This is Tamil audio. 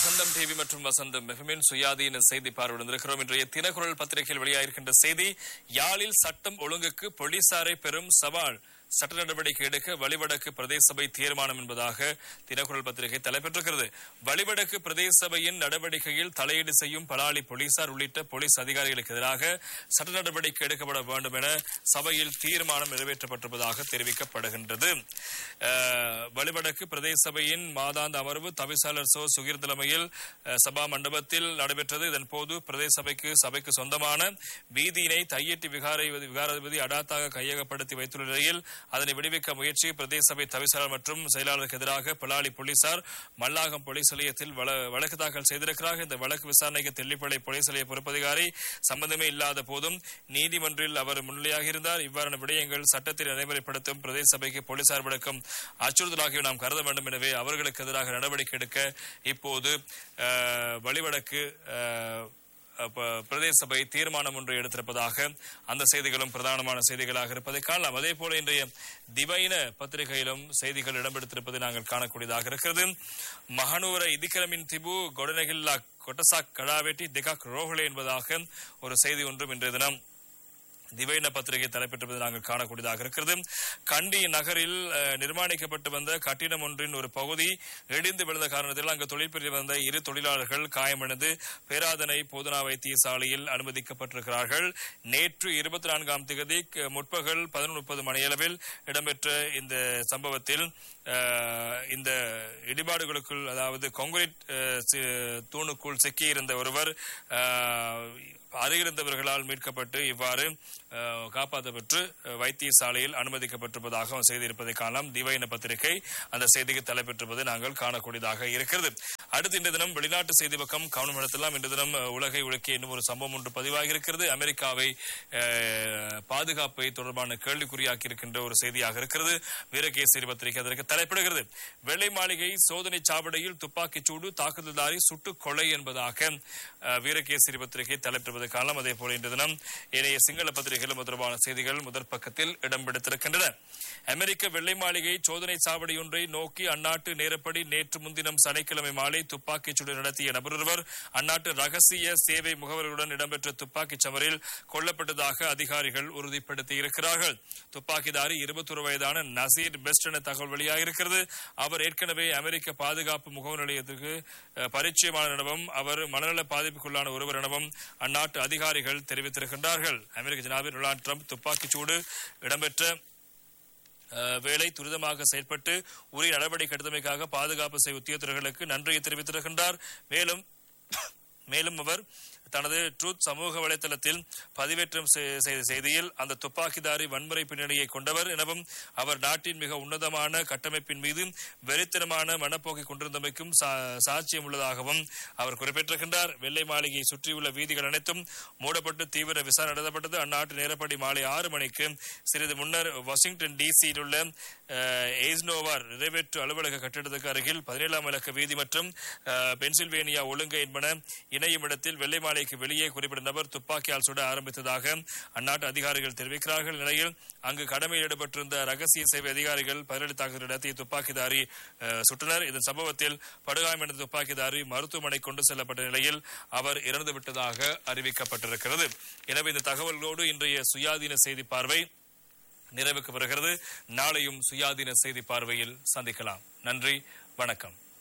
வசந்தம் டிவி மற்றும் வசந்தம் மிகமின் சுயாதீன செய்தி பார்வையிட்டிருக்கிறோம் இன்றைய தினக்குரல் பத்திரிகையில் வெளியாகிருக்கின்ற செய்தி யாழில் சட்டம் ஒழுங்குக்கு போலீசாரை பெரும் சவால் சட்ட நடவடிக்கை எடுக்க வழிவடக்கு பிரதேச சபை தீர்மானம் என்பதாக தினக்குரல் பத்திரிகை தலைப்பெற்றிருக்கிறது வழிவடக்கு பிரதேச சபையின் நடவடிக்கையில் தலையீடு செய்யும் பலாலி போலீசார் உள்ளிட்ட போலீஸ் அதிகாரிகளுக்கு எதிராக சட்ட நடவடிக்கை எடுக்கப்பட வேண்டும் என சபையில் தீர்மானம் நிறைவேற்றப்பட்டிருப்பதாக தெரிவிக்கப்படுகின்றது அஹ், வழிவடக்கு பிரதேச சபையின் மாதாந்த அமர்வு தவிசாளர் சோ சுகீர் தலைமையில் அஹ், சபா மண்டபத்தில் நடைபெற்றது இதன் போது பிரதேச சபைக்கு சபைக்கு சொந்தமான வீதியினை தையட்டி விகாரை விகாராதிபதி அடாத்தாக கையகப்படுத்தி வைத்துள்ள நிலையில் அதனை விடுவிக்க முயற்சி பிரதேச சபை தவிசாளர் மற்றும் செயலாளருக்கு எதிராக பலாலி போலீசார் மல்லாகம் போலீஸ் நிலையத்தில் வழ- வழக்கு தாக்கல் செய்திருக்கிறார்கள் இந்த வழக்கு விசாரணைக்கு தெல்லிப்பளை போலீஸ் நிலைய பொறுப்பதிகாரி சம்பந்தமே இல்லாத போதும் நீதிமன்றில் அவர் முன்னிலையாக இருந்தார் இவ்வாறான விடயங்கள் சட்டத்தில் நடைமுறைப்படுத்தும் பிரதேச சபைக்கு போலீசார் விளக்கம் அச்சுறுத்தலாகிய நாம் கருத வேண்டும் எனவே அவர்களுக்கு எதிராக நடவடிக்கை எடுக்க இப்போது அஹ், வழிவடக்கு அஹ், அப்ப பிரதேச சபை தீர்மானம் ஒன்று எடுத்திருப்பதாக அந்த செய்திகளும் பிரதானமான செய்திகளாக இருப்பதை காணலாம் அதே போல இன்றைய திவைன பத்திரிகையிலும் செய்திகள் இடம்பெடுத்திருப்பதை நாங்கள் காணக்கூடியதாக இருக்கிறது மகனூர இதிக்கிரமின் திபு கொடனகில்லா கொட்டசாக் கடாவேட்டி திகாக் ரோஹலே என்பதாக ஒரு செய்தி ஒன்றும் இன்றைய தினம் திவைன பத்திரிகை தலைப்பெற்றிருப்பதை நாங்கள் காணக்கூடியதாக இருக்கிறது கண்டி நகரில் அஹ், நிர்மாணிக்கப்பட்டு வந்த கட்டிடம் ஒன்றின் ஒரு பகுதி இடிந்து விழுந்த காரணத்தில் அங்கு தொழில் புரிய வந்த இரு தொழிலாளர்கள் காயமடைந்து பேராதனை போதனா வைத்தியசாலையில் அனுமதிக்கப்பட்டிருக்கிறார்கள் நேற்று இருபத்தி நான்காம் தேதி க- முற்பகல் பதினொன்று முப்பது மணியளவில் இடம்பெற்ற இந்த சம்பவத்தில் அஹ், இந்த இடிபாடுகளுக்குள் அதாவது கான்கிரீட் அஹ், சி- தூணுக்குள் சிக்கியிருந்த ஒருவர் அஹ், அருகிருந்தவர்களால் மீட்கப்பட்டு இவ்வாறு அஹ், காப்பாற்றப்பட்டு அஹ், வைத்தியசாலையில் அனுமதிக்கப்பட்டிருப்பதாக செய்திருப்பதை காணலாம் திவைன பத்திரிகை அந்த செய்திக்கு தலைப்பெற்றிருப்பதை நாங்கள் காணக்கூடியதாக இருக்கிறது அடுத்து இன்று தினம் வெளிநாட்டு செய்தி பக்கம் கவனம் எடுத்தலாம் இன்று தினம் அஹ், உலகை உலுக்கிய இன்னும் ஒரு சம்பவம் ஒன்று பதிவாகி இருக்கிறது அமெரிக்காவை அஹ், பாதுகாப்பை தொடர்பான கேள்விக்குறியாக்கி இருக்கின்ற ஒரு செய்தியாக இருக்கிறது வீரகேசரி பத்திரிகை அதற்கு தலைப்பிடுகிறது வெள்ளை மாளிகை சோதனை சாவடியில் துப்பாக்கிச் சூடு தாக்குதல்தாரி சுட்டுக் கொலை என்பதாக அஹ், வீரகேசரி பத்திரிகை தலைப்பிடுவதை காணலாம் அதே போல இன்று தினம் ஏனைய சிங்கள பத்திரிகைகளும் இது தொடர்பான செய்திகள் முதற் பக்கத்தில் இடம்பெடுத்திருக்கின்றன அமெரிக்க வெள்ளை மாளிகை சோதனை சாவடி ஒன்றை நோக்கி அந்நாட்டு நேரப்படி நேற்று முன்தினம் சனிக்கிழமை மாலை துப்பாக்கிச் சூடு நடத்திய நபர் ஒருவர் அந்நாட்டு ரகசிய சேவை முகவர்களுடன் இடம்பெற்ற துப்பாக்கிச் சமரில் கொல்லப்பட்டதாக அதிகாரிகள் உறுதிப்படுத்தி இருக்கிறார்கள் துப்பாக்கிதாரி இருபத்தொரு வயதான நசீர் பெஸ்ட் என தகவல் வெளியாகியிருக்கிறது அவர் ஏற்கனவே அமெரிக்க பாதுகாப்பு முகவர் நிலையத்திற்கு அஹ், பரிச்சயமான எனவும் அவர் மனநல பாதிப்புக்குள்ளான ஒருவர் எனவும் அந்நாட்டு அதிகாரிகள் தெரிவித்திருக்கின்றார்கள் அமெரிக்க ஜனாதிபதி டொனால்ட் ட்ரம்ப் துப்பாக்கிச் சூடு இடம்பெற்ற அஹ், வேலை துரிதமாக செயல்பட்டு உரிய நடவடிக்கை எடுத்தமைக்காக பாதுகாப்பு செய்ய உத்தியோகத்தர்களுக்கு நன்றியை தெரிவித்திருக்கின்றார் மேலும் மேலும் அவர் தனது ட்ரூத் சமூக வலைதளத்தில் பதிவேற்றம் செ- செய்த செய்தியில் அந்த துப்பாக்கிதாரி வன்முறை பின்னணியை கொண்டவர் எனவும் அவர் நாட்டின் மிக உன்னதமான கட்டமைப்பின் மீது வெறித்தனமான மனப்போக்கை கொண்டிருந்தமைக்கும் சா- சாட்சியம் உள்ளதாகவும் அவர் குறிப்பிட்டிருக்கின்றார் வெள்ளை மாளிகையை சுற்றியுள்ள வீதிகள் அனைத்தும் மூடப்பட்டு தீவிர விசாரணை நடத்தப்பட்டது அந்நாட்டு நேரப்படி மாலை ஆறு மணிக்கு சிறிது முன்னர் வாஷிங்டன் டிசியில் உள்ள அஹ், எய்ஸ்னோவார் நிறைவேற்று அலுவலக கட்டிடத்துக்கு அருகில் பதினேழாம் இலக்க வீதி மற்றும் அஹ், பென்சில்வேனியா ஒழுங்கு என்பன இணையும் இடத்தில் வெள்ளை மாளிகைக்கு வெளியே குறிப்பிட்ட நபர் துப்பாக்கியால் சுட ஆரம்பித்ததாக அந்நாட்டு அதிகாரிகள் தெரிவிக்கிறார்கள் நிலையில் அங்கு கடமையில் ஈடுபட்டிருந்த ரகசிய சேவை அதிகாரிகள் பதிலடி தாக்குதல் நடத்திய துப்பாக்கிதாரி அஹ், சுட்டனர் இதன் சம்பவத்தில் படுகாயமடைந்த துப்பாக்கிதாரி மருத்துவமனை கொண்டு செல்லப்பட்ட நிலையில் அவர் இறந்து விட்டதாக அறிவிக்கப்பட்டிருக்கிறது எனவே இந்த தகவல்களோடு இன்றைய சுயாதீன செய்தி பார்வை நிறைவுக்கு வருகிறது நாளையும் சுயாதீன செய்தி பார்வையில் சந்திக்கலாம் நன்றி வணக்கம்